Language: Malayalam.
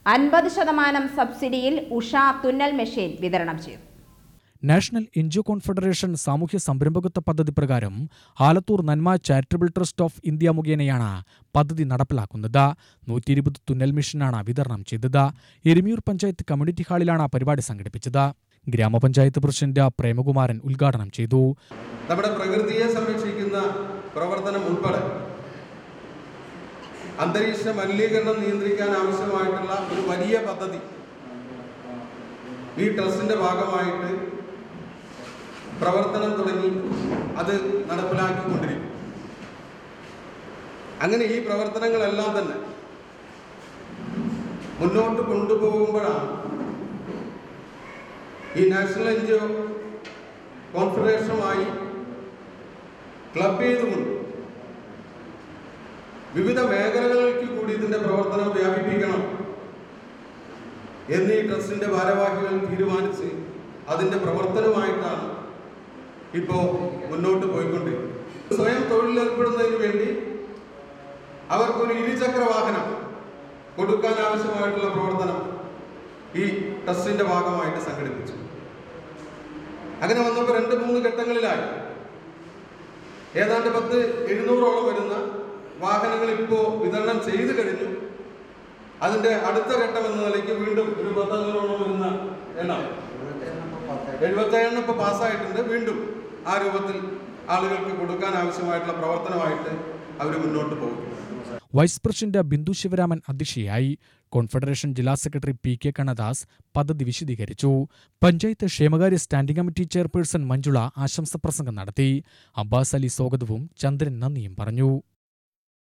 അൻപത് ശതമാനം സബ്സിഡിയിൽ ഉഷ തുന്നൽ മെഷീൻ വിതരണം ചെയ്തു നാഷണൽ എൻജിഒ കോൺഫെഡറേഷൻ സാമൂഹ്യ സംരംഭകത്വ പദ്ധതി പ്രകാരം ആലത്തൂർ നന്മ ചാരിറ്റബിൾ ട്രസ്റ്റ് ഓഫ് ഇന്ത്യ മുഖേനയാണ് പദ്ധതി നടപ്പിലാക്കുന്നത് നൂറ്റി ഇരുപത് തുന്നൽ മെഷീനാണ് വിതരണം ചെയ്തത് എരുമിയൂർ പഞ്ചായത്ത് കമ്മ്യൂണിറ്റി ഹാളിലാണ് പരിപാടി സംഘടിപ്പിച്ചത് ഗ്രാമപഞ്ചായത്ത് പ്രസിഡന്റ് പ്രേമകുമാരൻ ഉദ്ഘാടനം ചെയ്തു നമ്മുടെ പ്രകൃതിയെ സംരക്ഷിക്കുന്ന പ്രവർത്തനം ഉൾപ്പെടെ അന്തരീക്ഷ മലിനീകരണം നിയന്ത്രിക്കാൻ ആവശ്യമായിട്ടുള്ള ഒരു വലിയ പദ്ധതി ഈ ട്രസ്റ്റിന്റെ ഭാഗമായിട്ട് പ്രവർത്തനം തുടങ്ങി അത് നടപ്പിലാക്കിക്കൊണ്ടിരിക്കും അങ്ങനെ ഈ പ്രവർത്തനങ്ങളെല്ലാം തന്നെ മുന്നോട്ട് കൊണ്ടുപോകുമ്പോഴാണ് ഈ നാഷണൽ എൻ ജി ഒ കോൺഫെഡറേഷനുമായി ക്ലബ് ചെയ്തുകൊണ്ട് വിവിധ മേഖലകളിലേക്ക് കൂടി ഇതിന്റെ പ്രവർത്തനം വ്യാപിപ്പിക്കണം എന്ന് ഈ ട്രസ്റ്റിന്റെ ഭാരവാഹികൾ തീരുമാനിച്ച് അതിന്റെ പ്രവർത്തനമായിട്ടാണ് ഇപ്പോൾ മുന്നോട്ട് പോയിക്കൊണ്ടിരിക്കുന്നത് സ്വയം തൊഴിലേർപ്പെടുന്നതിന് വേണ്ടി അവർക്കൊരു ഇരുചക്ര വാഹനം കൊടുക്കാൻ ആവശ്യമായിട്ടുള്ള പ്രവർത്തനം ഈ ട്രസ്റ്റിന്റെ ഭാഗമായിട്ട് സംഘടിപ്പിച്ചു അങ്ങനെ വന്നപ്പോൾ രണ്ട് മൂന്ന് ഘട്ടങ്ങളിലായി ഏതാണ്ട് പത്ത് എഴുന്നൂറോളം വരുന്ന വാഹനങ്ങൾ ഇപ്പോൾ വിതരണം ചെയ്തു കഴിഞ്ഞു അതിന്റെ അടുത്ത ഘട്ടം എന്ന നിലയ്ക്ക് വീണ്ടും ഒരു പത്തഞ്ഞൂറോളം വരുന്ന എണ്ണം എഴുപത്തേഴെണ്ണം ഇപ്പോൾ പാസ്സായിട്ടുണ്ട് വീണ്ടും ആ രൂപത്തിൽ ആളുകൾക്ക് കൊടുക്കാൻ ആവശ്യമായിട്ടുള്ള പ്രവർത്തനമായിട്ട് അവർ മുന്നോട്ട് പോകും വൈസ് പ്രസിഡന്റ് ബിന്ദു ശിവരാമൻ അധ്യക്ഷയായി കോൺഫെഡറേഷൻ ജില്ലാ സെക്രട്ടറി പി കെ കണ്ണദാസ് പദ്ധതി വിശദീകരിച്ചു പഞ്ചായത്ത് ക്ഷേമകാര്യ സ്റ്റാൻഡിംഗ് കമ്മിറ്റി ചെയർപേഴ്സൺ മഞ്ജുള ആശംസ പ്രസംഗം നടത്തി അബ്ബാസ് അലി സ്വാഗതവും ചന്ദ്രൻ നന്ദിയും പറഞ്ഞു